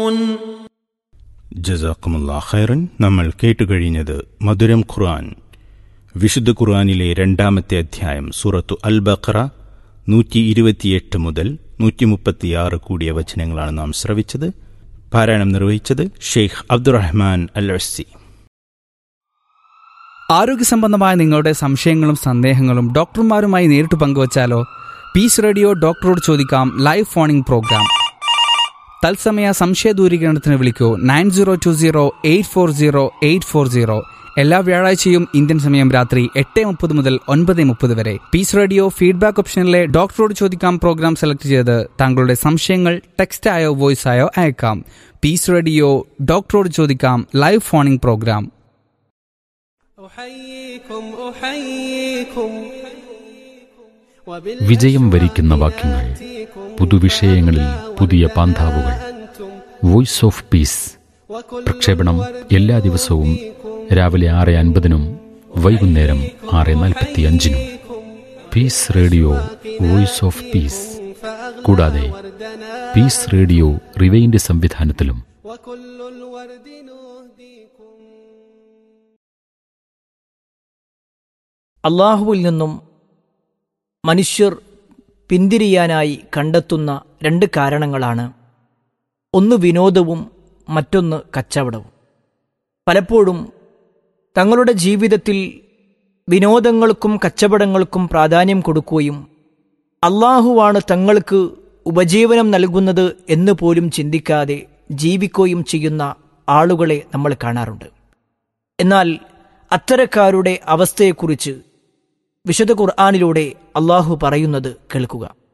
ജസാക്കുമുല്ലാ ഖൈറൻ നമ്മൾ കേട്ടുകഴിഞ്ഞത് മധുരം ഖുർആൻ വിശുദ്ധ ഖുർആനിലെ രണ്ടാമത്തെ അധ്യായം സൂറത്തു അൽ ബഖറ നൂറ്റി ഇരുപത്തിയെട്ട് മുതൽ നൂറ്റി മുപ്പത്തിയാറ് കൂടിയ വചനങ്ങളാണ് നാം ശ്രവിച്ചത് പാരായണം നിർവഹിച്ചത് ഷെയ്ഖ് അബ്ദുറഹ്മാൻ അൽ അസ്സി ആരോഗ്യസംബന്ധമായ നിങ്ങളുടെ സംശയങ്ങളും സന്ദേഹങ്ങളും ഡോക്ടർമാരുമായി നേരിട്ട് പങ്കുവച്ചാലോ പീസ് റേഡിയോ ഡോക്ടറോട് ചോദിക്കാം ലൈവ് ഫോണിംഗ് പ്രോഗ്രാം തത്സമയ സംശയ ദൂരീകരണത്തിന് വിളിക്കൂ nine zero two zero eight four zero eight four zero എല്ലാ വ്യാഴാഴ്ചയും ഇന്ത്യൻ സമയം രാത്രി എട്ട് മുപ്പത് മുതൽ ഒൻപത് മുപ്പത് വരെ പീസ് റേഡിയോ ഫീഡ്ബാക്ക് ഓപ്ഷനിലെ ഡോക്ടറോട് ചോദിക്കാം പ്രോഗ്രാം സെലക്ട് ചെയ്ത് താങ്കളുടെ സംശയങ്ങൾ ടെക്സ്റ്റ് ആയോ വോയിസ് ആയോ അയക്കാം പീസ് റേഡിയോ ഡോക്ടറോട് ചോദിക്കാം ലൈവ് ഫോണിംഗ് പ്രോഗ്രാം أحييكم أحييكم വിജയം വരിക്കുന്ന വാക്യങ്ങൾ പുതുവിഷയങ്ങളിൽ പുതിയ പാന്താവുകൾ വോയിസ് ഓഫ് പീസ് പ്രക്ഷേപണം എല്ലാ ദിവസവും രാവിലെ ആറ് അൻപതിനും വൈകുന്നേരം ആറ് നാൽപ്പത്തി അഞ്ചിനും peace radio voice of peace കൂടാതെ പീസ് റേഡിയോ റിവൈൻഡ് സംവിധാനത്തിലും وكل الورد نهديكم അള്ളാഹുവിൽ നിന്നും മനുഷ്യർ പിന്തിരിയാനായി കണ്ടെത്തുന്ന രണ്ട് കാരണങ്ങളാണ് ഒന്ന് വിനോദവും മറ്റൊന്ന് കച്ചവടവും പലപ്പോഴും തങ്ങളുടെ ജീവിതത്തിൽ വിനോദങ്ങൾക്കും കച്ചവടങ്ങൾക്കും പ്രാധാന്യം കൊടുക്കുകയും അള്ളാഹുവാണ് തങ്ങൾക്ക് ഉപജീവനം നൽകുന്നത് എന്ന് പോലും ചിന്തിക്കാതെ ജീവിക്കുകയും ചെയ്യുന്ന ആളുകളെ നമ്മൾ കാണാറുണ്ട് എന്നാൽ അത്തരക്കാരുടെ അവസ്ഥയെക്കുറിച്ച് വിശുദ്ധ ഖുർആാനിലൂടെ അള്ളാഹു പറയുന്നത് കേൾക്കുക